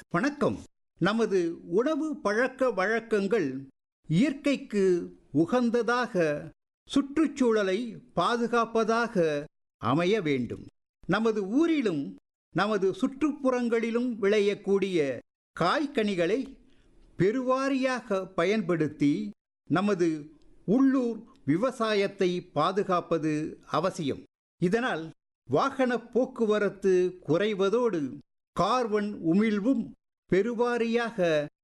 வணக்கம் நமது உணவு பழக்க வழக்கங்கள் இயற்கைக்கு உகந்ததாக சுற்றுச்சூழலை பாதுகாப்பதாக அமைய வேண்டும் நமது ஊரிலும் நமது சுற்றுப்புறங்களிலும் விளையக்கூடிய காய்கனிகளை பெருவாரியாக பயன்படுத்தி நமது உள்ளூர் விவசாயத்தை பாதுகாப்பது அவசியம் இதனால் வாகன போக்குவரத்து குறைவதோடு கார்பன் உமிழ்வும் பெருவாரியாக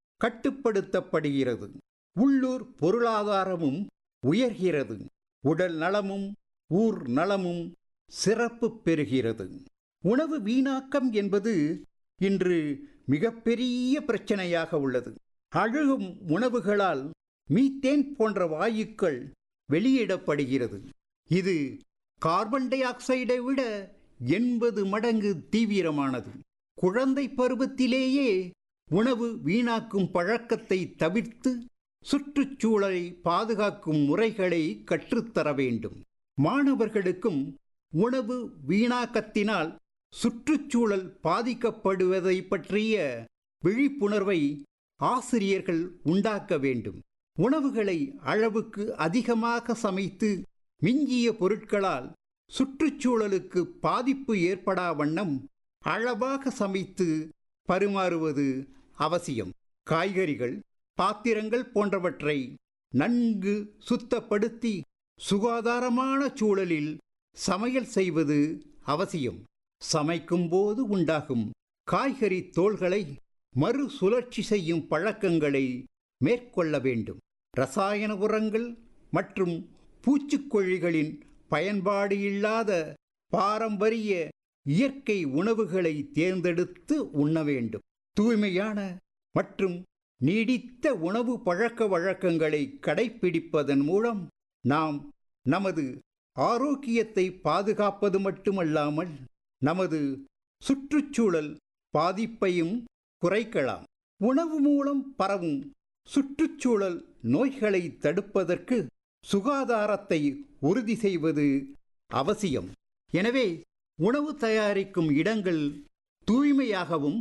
கட்டுப்படுத்தப்படுகிறது உள்ளூர் பொருளாதாரமும் உயர்கிறது உடல் நலமும் ஊர் நலமும் சிறப்பு பெறுகிறது உணவு வீணாக்கம் என்பது இன்று மிகப்பெரிய பிரச்சனையாக உள்ளது அழுகும் உணவுகளால் மீத்தேன் போன்ற வாயுக்கள் வெளியிடப்படுகிறது இது கார்பன் டை ஆக்சைடை விட எண்பது மடங்கு தீவிரமானது குழந்தை பருவத்திலேயே உணவு வீணாக்கும் பழக்கத்தை தவிர்த்து சுற்றுச்சூழலை பாதுகாக்கும் முறைகளை கற்றுத்தர வேண்டும் மாணவர்களுக்கும் உணவு வீணாக்கத்தினால் சுற்றுச்சூழல் பாதிக்கப்படுவதை பற்றிய விழிப்புணர்வை ஆசிரியர்கள் உண்டாக்க வேண்டும் உணவுகளை அளவுக்கு அதிகமாக சமைத்து மிஞ்சிய பொருட்களால் சுற்றுச்சூழலுக்கு பாதிப்பு ஏற்படா வண்ணம் அளவாக சமைத்து பரிமாறுவது அவசியம் காய்கறிகள் பாத்திரங்கள் போன்றவற்றை நன்கு சுத்தப்படுத்தி சுகாதாரமான சூழலில் சமையல் செய்வது அவசியம் சமைக்கும்போது உண்டாகும் காய்கறி தோள்களை மறுசுழற்சி செய்யும் பழக்கங்களை மேற்கொள்ள வேண்டும் ரசாயன உரங்கள் மற்றும் பூச்சிக்கொல்லிகளின் பயன்பாடு இல்லாத பாரம்பரிய இயற்கை உணவுகளை தேர்ந்தெடுத்து உண்ண வேண்டும் தூய்மையான மற்றும் நீடித்த உணவு பழக்க வழக்கங்களை கடைப்பிடிப்பதன் மூலம் நாம் நமது ஆரோக்கியத்தை பாதுகாப்பது மட்டுமல்லாமல் நமது சுற்றுச்சூழல் பாதிப்பையும் குறைக்கலாம் உணவு மூலம் பரவும் சுற்றுச்சூழல் நோய்களை தடுப்பதற்கு சுகாதாரத்தை உறுதி செய்வது அவசியம் எனவே உணவு தயாரிக்கும் இடங்கள் தூய்மையாகவும்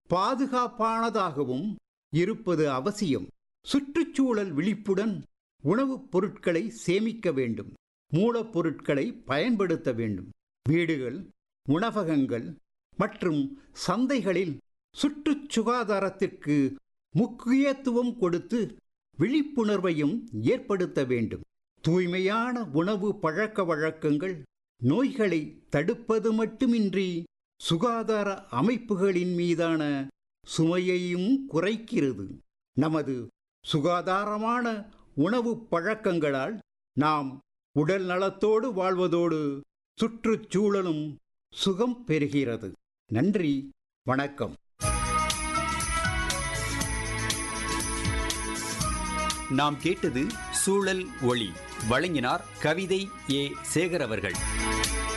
பாதுகாப்பானதாகவும் இருப்பது அவசியம் சுற்றுச்சூழல் விழிப்புடன் உணவுப் பொருட்களை சேமிக்க வேண்டும் மூலப்பொருட்களை பயன்படுத்த வேண்டும் வீடுகள் உணவகங்கள் மற்றும் சந்தைகளில் சுற்றுச் சுகாதாரத்திற்கு முக்கியத்துவம் கொடுத்து விழிப்புணர்வையும் ஏற்படுத்த வேண்டும் தூய்மையான உணவு பழக்க வழக்கங்கள் நோய்களை தடுப்பது மட்டுமின்றி சுகாதார அமைப்புகளின் மீதான சுமையையும் குறைக்கிறது நமது சுகாதாரமான உணவு பழக்கங்களால் நாம் உடல் நலத்தோடு வாழ்வதோடு சுற்றுச்சூழலும் சுகம் பெறுகிறது நன்றி வணக்கம் நாம் கேட்டது சூழல் ஒளி வழங்கினார் கவிதை ஏ சேகர் அவர்கள்